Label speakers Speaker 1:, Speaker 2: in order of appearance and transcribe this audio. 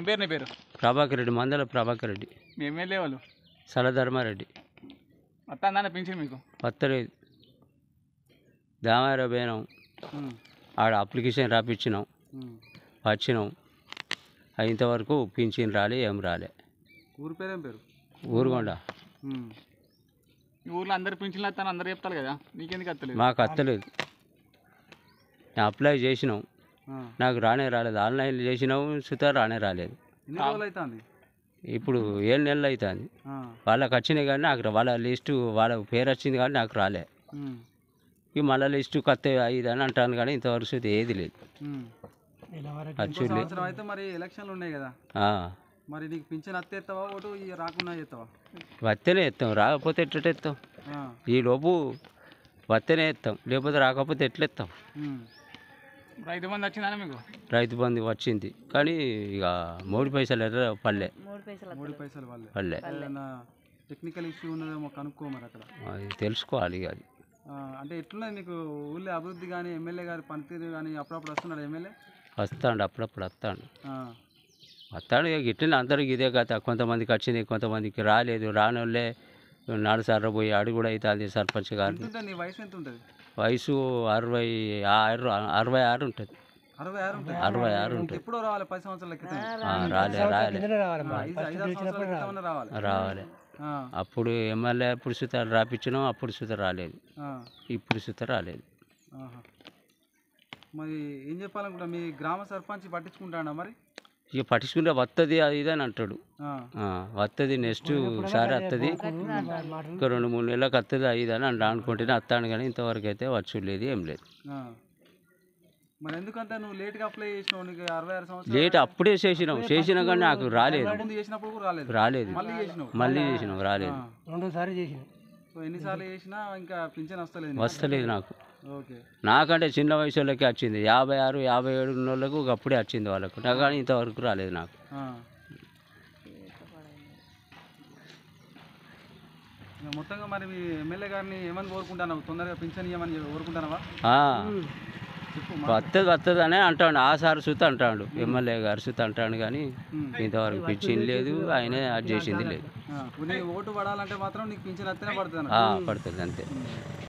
Speaker 1: ఏం పేరు నీ పేరు
Speaker 2: ప్రభాకర్ రెడ్డి మందల ప్రభాకర్ రెడ్డి
Speaker 1: మీ ఎమ్మెల్యే వాళ్ళు
Speaker 2: సలధర్మారెడ్డి
Speaker 1: వస్తుందా పింఛన్ మీకు
Speaker 2: పత్తలేదు దామార పోయినాం ఆడ అప్లికేషన్ రాపిచ్చినాం వచ్చినాం ఇంతవరకు పింఛన్ రాలే ఏం రాలే
Speaker 3: ఊరి పేరేం పేరు
Speaker 2: ఊరుగొండ
Speaker 1: ఈ ఊర్లో అందరు పింఛన్లు వస్తాను అందరు చెప్తారు కదా నీకెందుకు వస్తలేదు
Speaker 2: మాకు అత్తలేదు నేను అప్లై చేసినాం నాకు రానే రాలేదు ఆన్లైన్లో చేసినాం సుతా రానే రాలేదు
Speaker 3: ఎన్ని రోజులు అవుతుంది
Speaker 2: ఇప్పుడు ఏడు నెలలు అవుతుంది వాళ్ళకి వచ్చినాయి కానీ నాకు రా- వాళ్ళ లిస్టు వాళ్ళ పేరు వచ్చింది కానీ నాకు రాలే ఇక మళ్ళీ లిస్టు కొత్త అయ్యింది అని అంటాను కానీ ఇంతవరకు సుతా ఏది లేదు వచ్చి లే-
Speaker 3: సంవత్సరం అయితే మరి ఎలక్షన్లు ఉన్నాయి కదా
Speaker 2: ఆ,
Speaker 3: మరి నీకు పింఛన్ అత్తే ఎత్తావా ఓటు ఇక రాకుండా ఎత్తావా
Speaker 2: వత్తేనే ఎత్తాం రాకపోతే ఎట్ట ఎత్తాం
Speaker 3: ఆ.
Speaker 2: ఈ లోపు వత్తేనే ఎత్తాం లేకపోతే రాకపోతే ఎట్లా ఎత్తాం
Speaker 3: ఉమ్.
Speaker 1: రైతు బంధు వచ్చిందా మీకు
Speaker 2: రైతు బంధు వచ్చింది కానీ ఇక మూడు పైసలు ఎర్ర పల్లె
Speaker 3: మూడు పైసలు వాళ్ళే
Speaker 2: పల్లె
Speaker 3: ఏదైనా టెక్నికల్ ఇష్యూ ఉన్నదేమో కనుక్కో మరి అక్కడ
Speaker 2: అది తెలుసుకోవాలి ఇక అది
Speaker 3: ఆ, అంటే ఎట్లున్నది నీకు ఊళ్ళో అభివృద్ధి కానీ ఎమ్మెల్యే గారి పనితీరు కానీ అప్పుడప్పుడు వస్తున్నాడు ఎమ్మెల్యే
Speaker 2: వస్తాడు అప్పుడప్పుడు వస్తాడు
Speaker 3: ఆ.
Speaker 2: వస్తాడు ఇక గిట్టిన అందరికి ఇదే కథ కొంతమందికి వచ్చింది కొంతమందికి రాలేదు రానోళ్ళే నాలుగు సార్లు పోయి అడుగు కూడా అవుతుంది సర్పంచ్ గారిని
Speaker 3: ఎంత ఉంటుంది నీ వయసు ఎంత ఉంటుంది
Speaker 2: వయసు అరవై ఆరు అరవై ఆరు ఉంటుంది
Speaker 3: అరవై ఆరు ఉంటుంది
Speaker 2: అరవై ఆరు ఉంటుంది
Speaker 3: ఎప్పుడో రావాలి పది సంవత్సరాల క్రితం
Speaker 2: ఆ, రాలే రాలే
Speaker 3: ఆ, ఐదు ఐదు ఆరు సంవత్సరాల క్రితం రావాలి
Speaker 2: రావాలి
Speaker 3: ఆ,
Speaker 2: అప్పుడు ఎమ్మెల్యే అప్పుడు సుత రాపించినాం అప్పుడు సుత రాలేదు
Speaker 3: ఆ,
Speaker 2: ఇప్పుడు సుత రాలేదు
Speaker 3: ఆహా. మరి ఏం చెప్పాలనుకుంటా మీ గ్రామ సర్పంచ్ పట్టించుకుంటాడా మరి
Speaker 2: ఇక పట్టించుకుంటే వస్తుంది అది ఇది అని అంటాడు
Speaker 3: ఆ,
Speaker 2: ఆ, వస్తుంది నెక్స్ట్ సారి వస్తుంది ఇంకా రెండు మూడు నెలలకు వస్తుంది అది ఇది అని అంట అనుకుంటేనే వస్తాను కానీ ఇంతవరకు అయితే వచ్చు లేదు ఏం లేదు
Speaker 3: ఆ. మరి ఎందుకంటే నువ్వు లేట్గా అప్లై చేసినావు నీకు అరవై ఆరు సంవత్సరాలు
Speaker 2: లేట్ అప్పుడే చేసినాం చేసినా కానీ నాకు రాలేదు
Speaker 3: ముందు చేసినప్పుడు కూడా రాలేదు
Speaker 2: రాలేదు
Speaker 3: మళ్ళీ చేసినావు
Speaker 2: మళ్ళీ చేసినాం రాలేదు
Speaker 3: రెండోసారి చేసిన సో ఎన్నిసార్లు చేసినా ఇంకా పింఛన్ వస్తలేదు నీకు.
Speaker 2: వస్తలేదు నాకు
Speaker 3: ఓకే
Speaker 2: నాకంటే చిన్న వయసు వాళ్ళకి వచ్చింది యాభై ఆరు యాభై ఏడు ఉన్న వాళ్ళకు అప్పుడే వచ్చింది వాళ్ళకు నాకు కానీ ఇంతవరకు రాలేదు నాకు
Speaker 3: ఆ. ఇక మొత్తంగా మరి మీ ఎమ్మెల్యే గారిని ఏమని కోరుకుంటున్నావు తొందరగా పింఛన్ ఇవ్వమని చెప్పి కోరుకుంటున్నావా
Speaker 2: ఆ,
Speaker 3: చెప్పు
Speaker 2: వస్తుంది వస్తుంది అనే అంటాడు ఆ సార్ సుత అంటాడు ఎమ్మెల్యే గారు సుత అంటాడు కానీ ఇంతవరకు పిచ్చింది లేదు ఆయనే అది చేసింది లేదు
Speaker 3: ఆ, నీ ఓటు పడాలంటే మాత్రం నీకు పింఛన్ వస్తేనే పడుతుంది
Speaker 2: ఆ, పడుతుంది అంతే